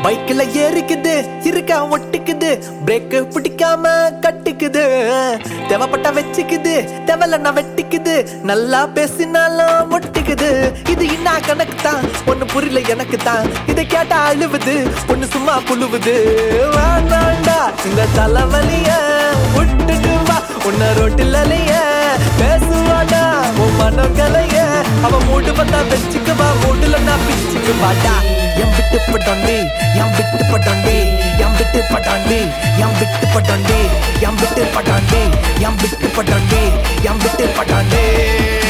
பைக்ல ஏறிக்குது இருக்கா ஒட்டிக்குது பிரேக் பிடிக்காம கட்டிக்குது தேவைப்பட்டா வச்சுக்குது தேவையில்லன்னா வெட்டிக்குது நல்லா பேசினாலும் ஒட்டிக்குது இது என்ன கணக்கு தான் ஒண்ணு புரியல எனக்கு தான் இதை கேட்டா அழுவுது பொண்ணு சும்மா புழுவுது வேணாண்டா இந்த தலைவலிய விட்டுட்டு வா உன்ன ரோட்டில் அலைய பேசுவாடா உன் மனங்களைய அவ மூடு வந்தா வச்சுக்குவா மூடுல நான் பிச்சுக்கு வாடா என் விட்டு பட்டாண்டி என் விட்டு பட்டாண்டி என் விட்டு பட்டாண்டி என் விட்டு பட்டாண்டி என் விட்டு பட்டாண்டி என் விட்டு பட்டாண்டி என் விட்டு பட்டாண்டி